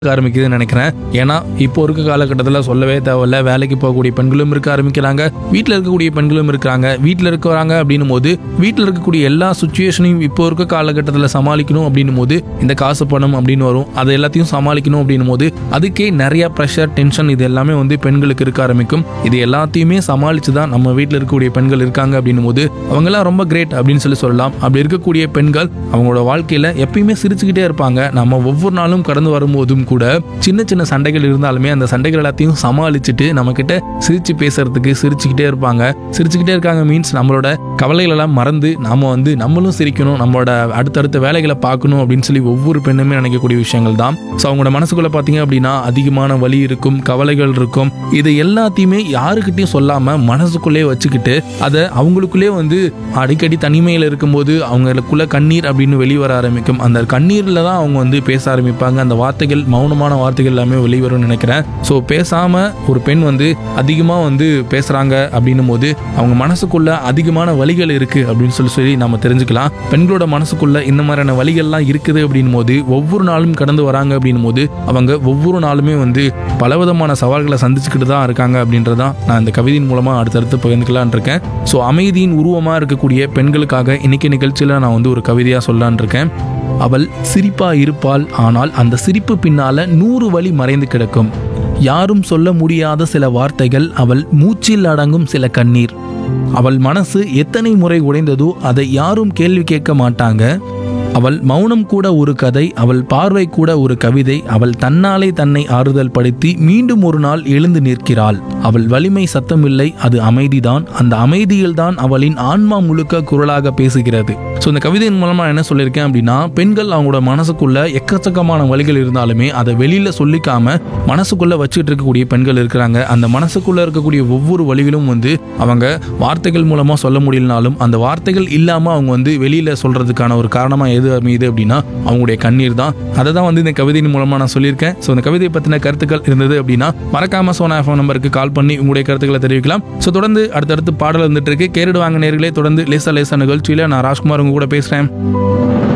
ஆரம்பிக்குதுன்னு நினைக்கிறேன் ஏன்னா இப்போ இருக்க காலகட்டத்தில் சொல்லவே தேவையில்ல வேலைக்கு போகக்கூடிய பெண்களும் இருக்க ஆரம்பிக்கிறாங்க வீட்டில் இருக்கக்கூடிய பெண்களும் இருக்கிறாங்க வீட்டில் இருக்கிறாங்க அப்படின்னும் போது வீட்டில் இருக்கக்கூடிய எல்லா சுச்சுவேஷனையும் இப்போ இருக்க காலகட்டத்தில் சமாளிக்கணும் அப்படின்னும் போது இந்த காசு பணம் அப்படின்னு வரும் அதை எல்லாத்தையும் சமாளிக்கணும் அப்படின்னும் போது அதுக்கே நிறைய ப்ரெஷர் டென்ஷன் இது எல்லாமே வந்து பெண்களுக்கு இருக்க ஆரம்பிக்கும் இது எல்லாத்தையுமே சமாளித்து தான் நம்ம வீட்டில் இருக்கக்கூடிய பெண்கள் இருக்காங்க அப்படின்னும் போது அவங்கெல்லாம் ரொம்ப கிரேட் அப்படின்னு சொல்லி சொல்லலாம் அப்படி இருக்கக்கூடிய பெண்கள் அவங்களோட வாழ்க்கையில் எப்பயுமே சிரிச்சுக்கிட்டே இருப்பாங்க நம்ம ஒவ்வொரு நாளும் கடந்து வரும்போதும் கூட சின்ன சின்ன சண்டைகள் இருந்தாலுமே அந்த சண்டைகள் எல்லாத்தையும் சமாளிச்சுட்டு நம்ம கிட்ட சிரிச்சு பேசுறதுக்கு சிரிச்சுக்கிட்டே இருப்பாங்க சிரிச்சுக்கிட்டே இருக்காங்க மீன்ஸ் நம்மளோட கவலைகள் எல்லாம் மறந்து நாம வந்து நம்மளும் சிரிக்கணும் நம்மளோட அடுத்தடுத்த வேலைகளை பார்க்கணும் அப்படின்னு சொல்லி ஒவ்வொரு பெண்ணுமே நினைக்கக்கூடிய விஷயங்கள் தான் ஸோ அவங்களோட மனசுக்குள்ள பார்த்தீங்க அப்படின்னா அதிகமான வலி இருக்கும் கவலைகள் இருக்கும் இது எல்லாத்தையுமே யாருக்கிட்டையும் சொல்லாம மனசுக்குள்ளே வச்சுக்கிட்டு அதை அவங்களுக்குள்ளே வந்து அடிக்கடி தனிமையில் இருக்கும்போது அவங்களுக்குள்ள கண்ணீர் அப்படின்னு வெளியே வர ஆரம்பிக்கும் அந்த கண்ணீரில் தான் அவங்க வந்து பேச ஆரம்பிப்பாங்க அந்த வார்த்தைகள் மௌனமான வார்த்தைகள் எல்லாமே வெளிவரும்னு நினைக்கிறேன் ஸோ பேசாம ஒரு பெண் வந்து அதிகமாக வந்து பேசுறாங்க அப்படின்னும் போது அவங்க மனசுக்குள்ள அதிகமான வலிகள் இருக்கு அப்படின்னு சொல்லி சொல்லி நம்ம தெரிஞ்சுக்கலாம் பெண்களோட மனசுக்குள்ள இந்த மாதிரியான வலிகள்லாம் இருக்குது அப்படின்னும் போது ஒவ்வொரு நாளும் கடந்து வராங்க அப்படின்னும் போது அவங்க ஒவ்வொரு நாளுமே வந்து பலவிதமான சவால்களை சந்திச்சுக்கிட்டு தான் இருக்காங்க அப்படின்றதான் நான் இந்த கவிதையின் மூலமா அடுத்தடுத்து பகிர்ந்துக்கலான் இருக்கேன் ஸோ அமைதியின் உருவமா இருக்கக்கூடிய பெண்களுக்காக இன்னைக்கு நிகழ்ச்சியில நான் வந்து ஒரு கவிதையா சொல்லலான் இருக்கேன் அவள் சிரிப்பா இருப்பாள் ஆனால் அந்த சிரிப்பு பின்னால நூறு வழி மறைந்து கிடக்கும் யாரும் சொல்ல முடியாத சில வார்த்தைகள் அவள் மூச்சில் அடங்கும் சில கண்ணீர் அவள் மனசு எத்தனை முறை உடைந்ததோ அதை யாரும் கேள்வி கேட்க மாட்டாங்க அவள் மௌனம் கூட ஒரு கதை அவள் பார்வை கூட ஒரு கவிதை அவள் தன்னாலே தன்னை ஆறுதல் படுத்தி மீண்டும் ஒரு நாள் எழுந்து நிற்கிறாள் அவள் வலிமை சத்தமில்லை அது அமைதிதான் அந்த அமைதியில்தான் அவளின் ஆன்மா முழுக்க குரலாக பேசுகிறது ஸோ இந்த கவிதையின் மூலமா என்ன சொல்லியிருக்கேன் அப்படின்னா பெண்கள் அவங்களோட மனசுக்குள்ள எக்கச்சக்கமான வழிகள் இருந்தாலுமே அதை வெளியில சொல்லிக்காம மனசுக்குள்ள வச்சுட்டு இருக்கக்கூடிய பெண்கள் இருக்கிறாங்க அந்த மனசுக்குள்ள இருக்கக்கூடிய ஒவ்வொரு வழிகளும் வந்து அவங்க வார்த்தைகள் மூலமா சொல்ல முடியலனாலும் அந்த வார்த்தைகள் இல்லாம அவங்க வந்து வெளியில சொல்றதுக்கான ஒரு காரணமா எது அமையுது அப்படின்னா அவங்களுடைய கண்ணீர் தான் அதை தான் வந்து இந்த கவிதையின் மூலமா நான் சொல்லியிருக்கேன் ஸோ இந்த கவிதையை பத்தின கருத்துக்கள் இருந்தது அப்படின்னா மறக்காம சோனா எஃப்எம் நம்பருக்கு கால் பண்ணி உங்களுடைய கருத்துக்களை தெரிவிக்கலாம் ஸோ தொடர்ந்து அடுத்தடுத்து பாடல் வந்துட்டு இருக்கு கேரிடு வாங்க நேர்களே தொடர்ந்து லேசா லேசா நிகழ்ச்சியில நான் ராஜ்குமார் உங்க கூட பேசுறேன்